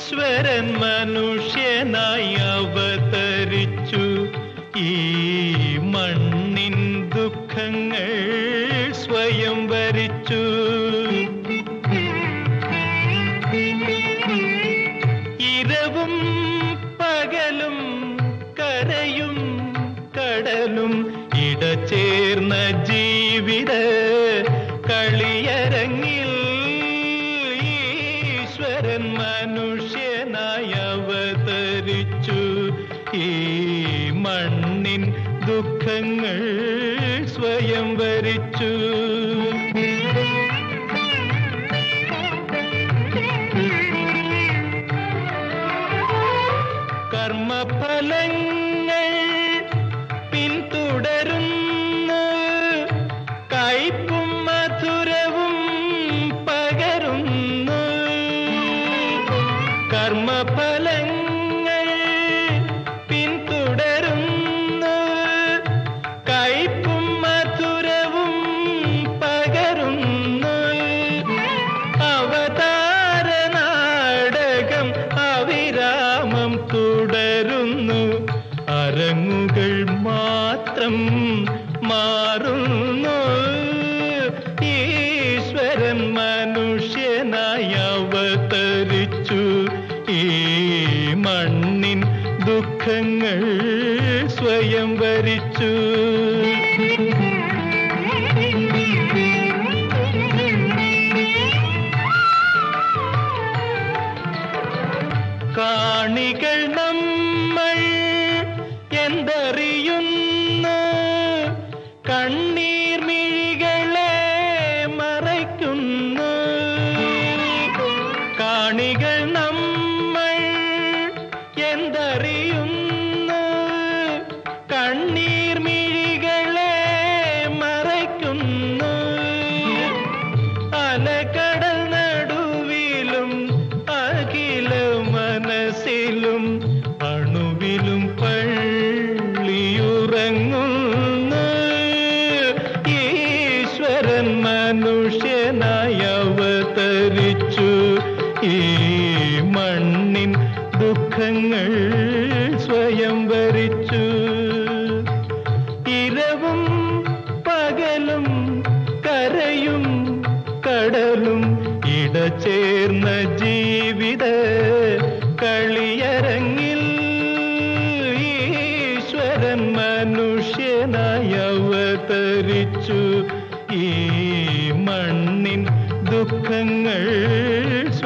ഈശ്വരൻ മനുഷ്യനായി അവതരിച്ചു ഈ മണ്ണിൻ ദുഃഖങ്ങൾ സ്വയം വരിച്ചു ഇരവും പകലും കരയും കടലും ഇടചേർന്ന ജീവിത കളിയരങ്ങിൽ ഈശ്വരൻ മനുഷ്യനായി അവതരിച്ചു ഈ മണ്ണിൻ ദുഃഖങ്ങൾ സ്വയം വരിച്ചു കർമ്മഫലങ്ങൾ പിന്തുടരുന്നു കയ്പും മധുരവും പകരുന്നു കർമ്മഫലങ്ങൾ പിന്തുടരുന്നു കയ്പും മധുരവും പകരുന്നു അവതാര നാടകം അവിരാമം തുടരുന്നു അരങ്ങുകൾ മാത്രം മാറുന്നു ഈശ്വരൻ മനുഷ്യനായി അവതരിച്ചു ഈ മണ്ണിൻ ദുഃഖങ്ങൾ സ്വയം വരിച്ചു കാണികൾ നമ്മൾ എന്തറിയുന്നു കണ്ണീർ മിഴികളെ മറയ്ക്കുന്നു കാണികൾ നമ്മൾ എന്തറിയുന്നു കണ്ണീർ മിഴികളെ മറയ്ക്കുന്നു അലകടൽ നടുവിലും അഖില മനസ്സിലും അണുവിലും പള്ളിയുറങ്ങുന്നു ഈശ്വരൻ മനുഷ്യനായി അവതരിച്ചു ഈ മണ്ണിൻ ദുഃഖങ്ങൾ സ്വയം വരിച്ചു ഇരവും പകലും കരയും കടലും ഇടചേർന്ന ജീവിത കളിയരങ്ങിൽ ഈശ്വരൻ മനുഷ്യനായി അവതരിച്ചു ഈ മണ്ണിൻ ദുഃഖങ്ങൾ